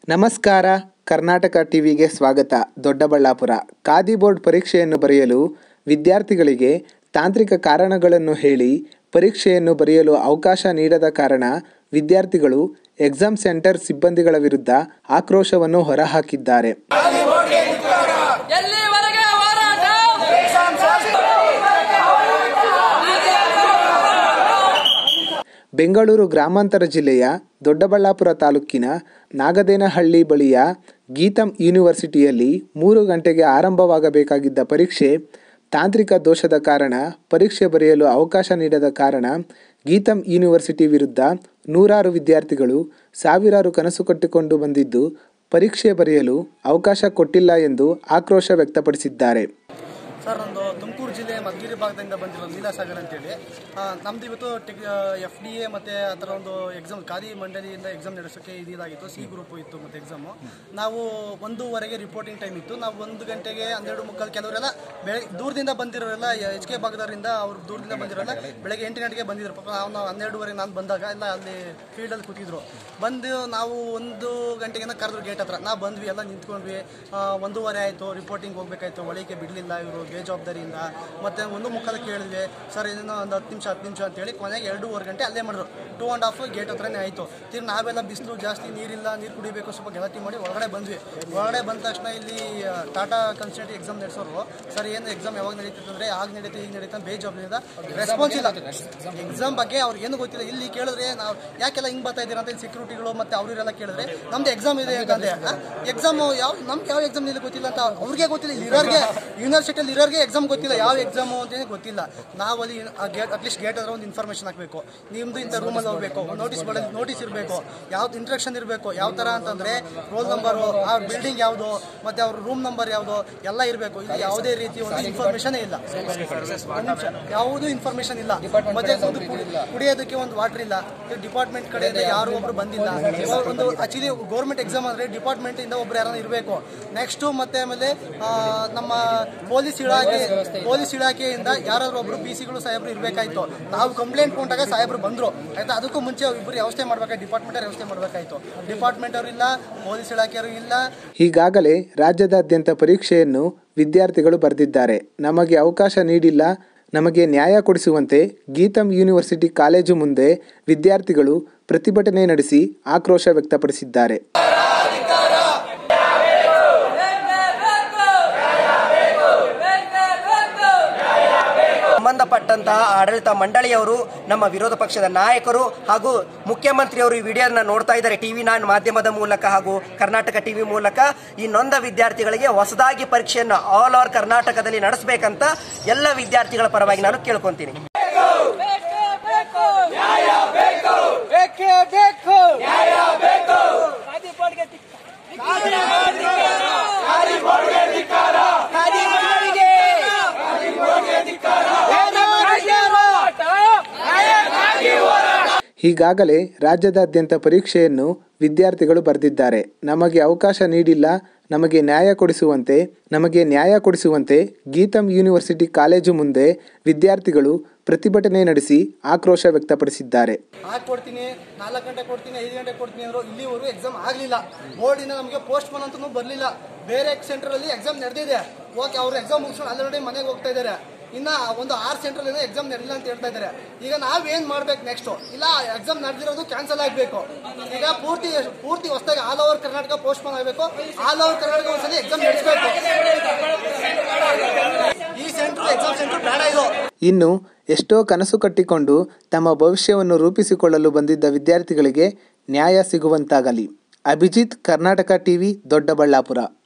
ನಮಸ್ಕಾರ ಕರ್ನಾಟಕ ಟಿವಿಗೆ ಸ್ವಾಗತ ದೊಡ್ಡಬಳ್ಳಾಪುರ ಖಾದಿ ಬೋರ್ಡ್ ಪರೀಕ್ಷೆಯನ್ನು ಬರೆಯಲು ವಿದ್ಯಾರ್ಥಿಗಳಿಗೆ ತಾಂತ್ರಿಕ ಕಾರಣಗಳನ್ನು ಹೇಳಿ ಪರೀಕ್ಷೆಯನ್ನು ಬರೆಯಲು ಅವಕಾಶ ನೀಡದ ಕಾರಣ ವಿದ್ಯಾರ್ಥಿಗಳು ಎಕ್ಸಾಮ್ ಸೆಂಟರ್ ಸಿಬ್ಬಂದಿಗಳ ವಿರುದ್ಧ ಆಕ್ರೋಶವನ್ನು ಹೊರಹಾಕಿದ್ದಾರೆ ಎಲ್ಲಿವರೆಗೆ ಹೋರಾಟ ಬೆಂಗಳೂರು ಗ್ರಾಮಾಂತರ ಜಿಲ್ಲೆಯ ದೊಡ್ಡಬಳ್ಳಾಪುರ ತಾಲೂಕಿನ ನಾಗದೇನಹಳ್ಳಿ ಬಳಿಯ ಗೀತಂ ಯೂನಿವರ್ಸಿಟಿಯಲ್ಲಿ ಮೂರು ಗಂಟೆಗೆ ಆರಂಭವಾಗಬೇಕಾಗಿದ್ದ ಪರೀಕ್ಷೆ ತಾಂತ್ರಿಕ ದೋಷದ ಕಾರಣ ಪರೀಕ್ಷೆ ಬರೆಯಲು ಅವಕಾಶ ನೀಡದ ಕಾರಣ ಗೀತಂ ಯೂನಿವರ್ಸಿಟಿ ವಿರುದ್ಧ ನೂರಾರು ವಿದ್ಯಾರ್ಥಿಗಳು ಸಾವಿರಾರು ಕನಸು ಕಟ್ಟಿಕೊಂಡು ಬಂದಿದ್ದು ಪರೀಕ್ಷೆ ಬರೆಯಲು ಅವಕಾಶ ಕೊಟ್ಟಿಲ್ಲ ಎಂದು ಆಕ್ರೋಶ ವ್ಯಕ್ತಪಡಿಸಿದ್ದಾರೆ ಸರ್ ನಂದು ತುಮಕೂರು ಜಿಲ್ಲೆ ಮಧುಗಿರಿ ಭಾಗದಿಂದ ಬಂದಿರೋ ಲೀಲಾಸಾಗರ್ ಅಂತೇಳಿ ಆ, ನಮ್ದು ಇವತ್ತು ಟೆಕ್ ಎಫ್ ಡಿ ಎ ಮತ್ತು ಆ ಥರ ಒಂದು ಎಕ್ಸಾಮ್ ಖಾದಿ ಮಂಡಳಿಯಿಂದ ಎಕ್ಸಾಮ್ ನಡೆಸೋಕ್ಕೆ ಇದಾಗಿತ್ತು ಸಿ ಗ್ರೂಪ್ ಇತ್ತು ಮತ್ತು ಎಕ್ಸಾಮು ನಾವು ಒಂದೂವರೆಗೆ ರಿಪೋರ್ಟಿಂಗ್ ಟೈಮ್ ಇತ್ತು ನಾವು ಒಂದು ಗಂಟೆಗೆ ಹನ್ನೆರಡು ಮುಕ್ಕಾಲು ಕೆಲವರೆಲ್ಲ ಬೆಳೆ ದೂರದಿಂದ ಬಂದಿರೋರೆಲ್ಲ ಎಚ್ ಕೆ ಭಾಗದವರಿಂದ ಅವ್ರು ದೂರದಿಂದ ಬಂದಿರೋಲ್ಲ ಬೆಳಗ್ಗೆ ಎಂಟು ಗಂಟೆಗೆ ಬಂದಿದ್ರು ಪಾಪ ನಾವು ಹನ್ನೆರಡುವರೆಗೆ ನಾನು ಬಂದಾಗ ಎಲ್ಲ ಅಲ್ಲಿ ಫೀಲ್ಡಲ್ಲಿ ಕೂತಿದ್ರು ಬಂದು ನಾವು ಒಂದು ಗಂಟೆಗೆ ಕರೆದ್ರು ಗೇಟ್ ಹತ್ರ ನಾವು ಬಂದ್ವಿ ಎಲ್ಲ ನಿಂತ್ಕೊಂಡ್ವಿ ಆ, ಒಂದೂವರೆ ಆಯಿತು ರಿಪೋರ್ಟಿಂಗ್ ಹೋಗ್ಬೇಕಾಯ್ತು ಒಳಗೆ ಬಿಡಲಿಲ್ಲ ಇವರು ಬೇಜವಾಬ್ದಾರಿಯಿಂದ ಮತ್ತೆ ಒಂದು ಮುಖದ ಕೇಳಿದ್ವಿ ಸರ್ ಇದನ್ನು ಒಂದು ಹತ್ತು ನಿಮಿಷ ಹತ್ತು ನಿಮಿಷ ಅಂತೇಳಿ ಕೊನೆಗೆ ಎರಡೂವರೆ ಗಂಟೆ ಅಲ್ಲೇ ಮಾಡಿದ್ರು ಟೂ ಆ್ಯಂಡ್ ಹಾಫ್ ಗೇಟ್ ಹತ್ರನೇ ಆಯಿತು ತಿರ್ಗಿ ನಾವೆಲ್ಲ ಬಿಸಿಲು ಜಾಸ್ತಿ ನೀರಿಲ್ಲ ನೀರು ಕುಡಿಬೇಕು ಸ್ವಲ್ಪ ಗಲಾಟೆ ಮಾಡಿ ಒಳಗಡೆ ಬಂದ್ವಿ ಒಳಗಡೆ ಬಂದ ತಕ್ಷಣ ಇಲ್ಲಿ ಆ, ಟಾಟಾ ಕನ್ಸಲ್ಟಿ ಎಕ್ಸಾಮ್ ನಡೆಸೋರು ಸರ್ ಏನು ಎಕ್ಸಾಮ್ ಯಾವಾಗ ನಡೀತದೆ ಅಂದರೆ ಆಗ ನಡೀತದೆ ಈಗ ನಡೀತದೆ ಬೇಜವಾಬ್ದಾರಿಯಿಂದ ರೆಸ್ಪಾನ್ಸ್ ಇಲ್ಲ ಎಕ್ಸಾಮ್ ಬಗ್ಗೆ ಅವ್ರಿಗೆ ಏನು ಗೊತ್ತಿಲ್ಲ ಇಲ್ಲಿ ಕೇಳಿದ್ರೆ ನಾವು ಯಾಕೆಲ್ಲ ಹಿಂಗೆ ಬರ್ತಾ ಇದ್ದೀರಾ ಅಂತ ಸೆಕ್ಯೂರಿಟಿಗಳು ಮತ್ತೆ ಅವರೆಲ್ಲ ಕೇಳಿದ್ರೆ ನಮ್ದು ಎಕ್ಸಾಮ್ ಇದೆ ಅಂತಂದೆ ಎಕ್ಸಾಮ್ ಯಾವ ನಮ್ಗೆ ಯಾವ ಎಕ್ಸಾಮ್ ಇಲ್ಲಿ ಗೊತ್ತಿಲ್ಲ ಅಂತ ಅವ್ರಿಗೆ ಗೊತ್ತಿಲ್ಲ ಇಲ್ಲಿ ಇರೋರಿಗೆ ಯೂನಿವರ್ಸಿಟಿಯಲ್ಲಿ ಇರೋರಿಗೆ ಎಕ್ಸಾಮ್ ಗೊತ್ತಿಲ್ಲ ಯಾವ ಎಕ್ಸಾಮು ಅಂತೇಳಿ ಗೊತ್ತಿಲ್ಲ ನಾವು ಅಲ್ಲಿ ಗೇಟ್ ಅಟ್ಲೀಸ್ಟ್ ಗೇಟ್ ಹತ್ರ ಒಂದು ಇನ್ಫಾರ್ಮೇಷನ್ ಹಾಕಬೇಕು ನಿಮ್ದು ಇಂಥ ರೂಮಲ್ಲಿ ಹೋಗ್ಬೇಕು ನೋಟಿಸ್ ಬೋರ್ಡಲ್ಲಿ ನೋಟಿಸ್ ಇರಬೇಕು ಯಾವ್ದು ಇಂಟ್ರಕ್ಷನ್ ಇರಬೇಕು ಯಾವ ಥರ ಅಂತಂದ್ರೆ ರೋಲ್ ನಂಬರು ಆ ಬಿಲ್ಡಿಂಗ್ ಯಾವುದು ಮತ್ತೆ ಅವ್ರ ರೂಮ್ ನಂಬರ್ ಯಾವುದು ಎಲ್ಲ ಇರಬೇಕು ಇಲ್ಲಿ ಯಾವುದೇ ರೀತಿ ಒಂದು ಇನ್ಫಾರ್ಮೇಷನ್ ಇಲ್ಲ ಒಂದ್ ನಿಮಿಷ ಯಾವುದೂ ಇನ್ಫಾರ್ಮೇಷನ್ ಇಲ್ಲ ಮತ್ತೆ ಒಂದು ಕುಡಿ- ಕುಡಿಯೋದಕ್ಕೆ ಒಂದು ವಾಟರ್ ಇಲ್ಲ ಡಿಪಾರ್ಟ್ಮೆಂಟ್ ಕಡೆಯಿಂದ ಯಾರು ಒಬ್ರು ಬಂದಿಲ್ಲ ಒಂದು ಆಕ್ಚುಲಿ ಗೌರ್ಮೆಂಟ್ ಎಕ್ಸಾಮ್ ಅಂದ್ರೆ ಡಿಪಾರ್ಟ್ಮೆಂಟ್ ಇಂದ ಒಬ್ರು ಯಾರು ಇರಬೇಕು ನೆಕ್ಸ್ಟ್ ಮತ್ತೆ ಆಮೇಲೆ ಆ, ನಮ್ಮ ಪೊಲೀಸ್ ಇಲಾಖೆ ಪೊಲೀಸ್ ಇಲಾಖೆಯಿಂದ ಯಾರಾದ್ರೂ ಒಬ್ರು ಪಿ ಸಿಗಳು ಸಾಹೇಬ್ರು ಇರಬೇಕಾಯ್ತು ನಾವು ಕಂಪ್ಲೇಂಟ್ ಕೊಟ್ಟಾಗ ಸಾಹೇಬ್ರು ಬಂದ್ರು ಆಯ್ತಾ ಅದಕ್ಕೂ ಮುಂಚೆ ಇಬ್ಬರು ವ್ಯವಸ್ಥೆ ಮಾಡ್ಬೇಕಾಯ್ತು ಡಿಪಾರ್ಟ್ಮೆಂಟ್ ವ್ಯವಸ್ಥೆ ಮಾಡ್ಬೇಕಾಯ್ತು ಡಿಪಾರ್ಟ್ಮೆಂಟ್ ಅವರು ಇಲ್ಲ ಪೊಲೀಸ್ ಇಲಾಖೆಯವರು ಇಲ್ಲ ಈಗಾಗಲೇ ರಾಜ್ಯದಾದ್ಯಂತ ಪರೀಕ್ಷೆಯನ್ನು ವಿದ್ಯಾರ್ಥಿಗಳು ಬರೆದಿದ್ದಾರೆ ನಮಗೆ ಅವಕಾಶ ನೀಡಿಲ್ಲ ನಮಗೆ ನ್ಯಾಯ ಕೊಡಿಸುವಂತೆ ಗೀತಂ ಯೂನಿವರ್ಸಿಟಿ ಕಾಲೇಜು ಮುಂದೆ ವಿದ್ಯಾರ್ಥಿಗಳು ಪ್ರತಿಭಟನೆ ನಡೆಸಿ ಆಕ್ರೋಶ ವ್ಯಕ್ತಪಡಿಸಿದ್ದಾರೆ ಸಂಬಂಧಪಟ್ಟಂತಹ ಆಡಳಿತ ಮಂಡಳಿಯವರು ನಮ್ಮ ವಿರೋಧ ಪಕ್ಷದ ನಾಯಕರು ಹಾಗೂ ಮುಖ್ಯಮಂತ್ರಿಯವರು ಈ ವಿಡಿಯೋನ ನೋಡ್ತಾ ಇದ್ದಾರೆ ಟಿವಿ ನಾನ್ ಮಾಧ್ಯಮದ ಮೂಲಕ ಹಾಗೂ ಕರ್ನಾಟಕ ಟಿವಿ ಮೂಲಕ ಈ ನೊಂದ ವಿದ್ಯಾರ್ಥಿಗಳಿಗೆ ಹೊಸದಾಗಿ ಪರೀಕ್ಷೆಯನ್ನು ಆಲ್ ಓವರ್ ಕರ್ನಾಟಕದಲ್ಲಿ ನಡೆಸಬೇಕಂತ ಎಲ್ಲ ವಿದ್ಯಾರ್ಥಿಗಳ ಪರವಾಗಿ ನಾನು ಕೇಳ್ಕೊಂತೀನಿ ಬೇಕೇ ಬೇಕು ನ್ಯಾಯ ಬೇಕು ಬೇಕೇ ಬೇಕು ನ್ಯಾಯ ಬೇಕು ಖಾದಿ ಬೋರ್ಡ್ಗೆ ಧಿಕ್ಕಾರ. ಖಾದಿ ಬೋರ್ಡ್ಗೆ ಧಿಕ್ಕಾರ. ಖಾದಿ ಬೋರ್ಡ್ಗೆ ನ್ಯಾಯಕ್ಕಾಗಿ ಹೋರಾಟ. ನ್ಯಾಯಕ್ಕಾಗಿ ಹೋರಾಟ. ಈಗಾಗಲೇ ರಾಜ್ಯದಾದ್ಯಂತ ಪರೀಕ್ಷೆಯನ್ನು ವಿದ್ಯಾರ್ಥಿಗಳು ಬರೆದಿದ್ದಾರೆ ನಮಗೆ ಅವಕಾಶ ನೀಡಿಲ್ಲ ನಮಗೆ ನ್ಯಾಯ ಕೊಡಿಸುವಂತೆ ನಮಗೆ ನ್ಯಾಯ ಕೊಡಿಸುವಂತೆ ಗೀತಂ ಯೂನಿವರ್ಸಿಟಿ ಕಾಲೇಜು ಮುಂದೆ ವಿದ್ಯಾರ್ಥಿಗಳು ಪ್ರತಿಭಟನೆ ನಡೆಸಿ ಆಕ್ರೋಶ ವ್ಯಕ್ತಪಡಿಸಿದ್ದಾರೆ ಹಾಕಿ ಕೊಡ್ತೀನಿ ನಾಲ್ಕು ಗಂಟೆ ಕೊಡ್ತೀನಿ ಐದು ಗಂಟೆ ಕೊಡ್ತೀನಿ ಅಂದ್ರು ಇಲ್ಲಿವರೆಗೂ ಎಕ್ಸಾಮ್ ಆಗಲಿಲ್ಲ ಬೋರ್ಡಿಂದ ನಮಗೆ ಪೋಸ್ಟ್ ಪೋನ್ ಅಂತೂ ಬರಲಿಲ್ಲ ಬೇರೆ ಸೆಂಟರಲ್ಲಿ ಎಕ್ಸಾಮ್ ನಡೆದಿದೆ ಓಕೆ ಅವ್ರು ಎಕ್ಸಾಮ್ ಮುಗಿಸ್ಕೊಂಡು ಆಲ್ರೆಡಿ ಮನೆಗೆ ಹೋಗ್ತಾ ಇದ್ದಾರೆ ಇನ್ನ ಒಂದು ಆರು ಸೆಂಟ್ರಲ್ ಎಕ್ಸಾಮ್ ನಡೆದಿಲ್ಲ ಅಂತ ಹೇಳ್ತಾ ಇದ್ದಾರೆ ಈಗ ನಾವೇನ್ ಮಾಡ್ಬೇಕು ನೆಕ್ಸ್ಟ್ ಇಲ್ಲ ಎಕ್ಸಾಮ್ ನಡೆದಿರೋದು ಕ್ಯಾನ್ಸಲ್ ಆಗಬೇಕು ಈಗ ಪೂರ್ತಿ ಪೂರ್ತಿ ಹೊಸದಾಗಿ all over Karnataka post phone ಆಗಬೇಕು ಆಲ್ ಓವರ್ ಕರ್ನಾಟಕ ಒಂದ್ಸಲಿ ಎಕ್ಸಾಮ್ ನಡೆಸಬೇಕು ಈ ಸೆಂಟ್ರ್ ಎಕ್ಸಾಮ್ ಸೆಂಟರ್ ಬೇಡ ಇದು ಇನ್ನು ಎಷ್ಟೋ ಕನಸು ಕಟ್ಟಿಕೊಂಡು ತಮ್ಮ ಭವಿಷ್ಯವನ್ನು ರೂಪಿಸಿಕೊಳ್ಳಲು ಬಂದಿದ್ದ ವಿದ್ಯಾರ್ಥಿಗಳಿಗೆ ನ್ಯಾಯ ಸಿಗುವಂತಾಗಲಿ ಅಭಿಜಿತ್ ಕರ್ನಾಟಕ ಟಿವಿ ದೊಡ್ಡಬಳ್ಳಾಪುರ